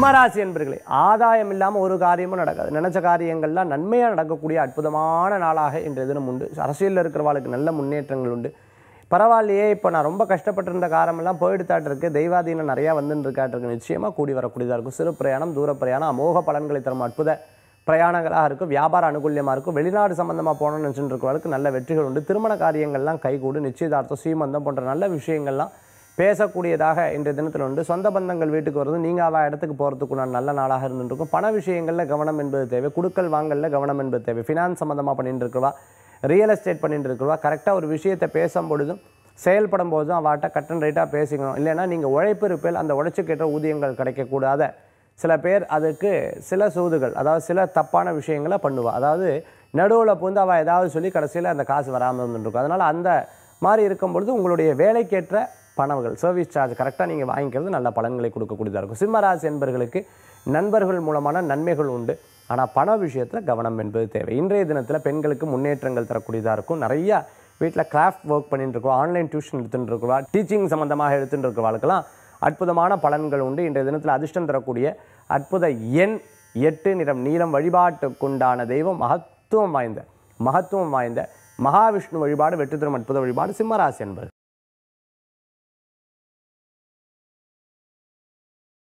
சிம்மராசி என்பர்களே ஆதாயம் இல்லாமல் ஒரு காரியமும் நடக்காது நினைச்ச காரியங்கள்லாம் நன்மையாக நடக்கக்கூடிய அற்புதமான நாளாக இன்றைய தினம் உண்டு அரசியலில் இருக்கிறவாளுக்கு நல்ல முன்னேற்றங்கள் உண்டு பரவாயில்லையே இப்போ நான் ரொம்ப கஷ்டப்பட்டிருந்த காரமெல்லாம் போயிடுத்தாட்டு இருக்கு தெய்வாதீனம் நிறையா வந்துன்னு இருக்காட்டு இருக்கு நிச்சயமாக கூடி வரக்கூடியதாக இருக்கும் சிறு பிரயாணம் தூர பிரயாணம் அமோக பலன்களை தரும் அற்புத பிரயாணங்களாக இருக்கும் வியாபார அனுகூல்யமாக இருக்கும் வெளிநாடு சம்மந்தமாக போகணும்னு நினச்சிட்டு இருக்கிறவங்களுக்கு நல்ல வெற்றிகள் உண்டு திருமண காரியங்கள்லாம் கைகூடு நிச்சயதார்த்தம் சீமந்தம் போன்ற நல்ல விஷயங்கள்லாம் பேசக்கூடியதாக இன்றைய தினத்தில் உண்டு சொந்த பந்தங்கள் வீட்டுக்கு வருது நீங்கள் அவள் இடத்துக்கு போகிறதுக்குண்டான நல்ல நாளாக இருந்துருக்கும் பண விஷயங்களில் கவனம் என்பது தேவை குடுக்கல் வாங்கல்ல கவனம் என்பது தேவை ஃபினான்ஸ் சம்மந்தமாக பண்ணிட்டு இருக்கிறவா ரியல் எஸ்டேட் பண்ணிட்டு இருக்கிறவா கரெக்டாக ஒரு விஷயத்தை பேசும் பொழுதும் செயல்படும் போதும் அவட்ட கட்டன் ரைட்டாக பேசிக்கணும் இல்லைன்னா நீங்கள் உழைப்பு இருப்பில் அந்த உழைச்சுக்கேற்ற ஊதியங்கள் கிடைக்கக்கூடாத சில பேர் அதுக்கு சில சூதுகள் அதாவது சில தப்பான விஷயங்களை பண்ணுவா அதாவது நடுவில் புந்து அவள் ஏதாவது சொல்லி கடைசியில் அந்த காசு வராமல் இருந்துருக்கும் அதனால் அந்த மாதிரி இருக்கும் பொழுது உங்களுடைய வேலைக்கேற்ற பணங்கள் சர்வீஸ் சார்ஜ் கரெக்டாக நீங்கள் வாங்கிக்கிறது நல்ல பலன்களை கொடுக்கக்கூடியதாக இருக்கும் சிம்மராசி என்பர்களுக்கு நண்பர்கள் மூலமான நன்மைகள் உண்டு ஆனால் பண விஷயத்தில் கவனம் என்பது தேவை இன்றைய தினத்தில் பெண்களுக்கு முன்னேற்றங்கள் தரக்கூடியதாக இருக்கும் நிறையா வீட்டில் கிராஃப்ட் ஒர்க் பண்ணிட்டு இருக்கோம் ஆன்லைன் டியூஷன் எடுத்துட்டு இருக்கவா டீச்சிங் சம்மந்தமாக எடுத்துட்டு இருக்கிறவாளுக்கெல்லாம் அற்புதமான பலன்கள் உண்டு இன்றைய தினத்தில் அதிர்ஷ்டம் தரக்கூடிய அற்புத எண் எட்டு நிறம் நீளம் வழிபாட்டுக்குண்டான தெய்வம் மகத்துவம் வாய்ந்த மகத்துவம் வாய்ந்த மகாவிஷ்ணு வழிபாடு வெற்றி தரும் அற்புத வழிபாடு சிம்மராசி என்பது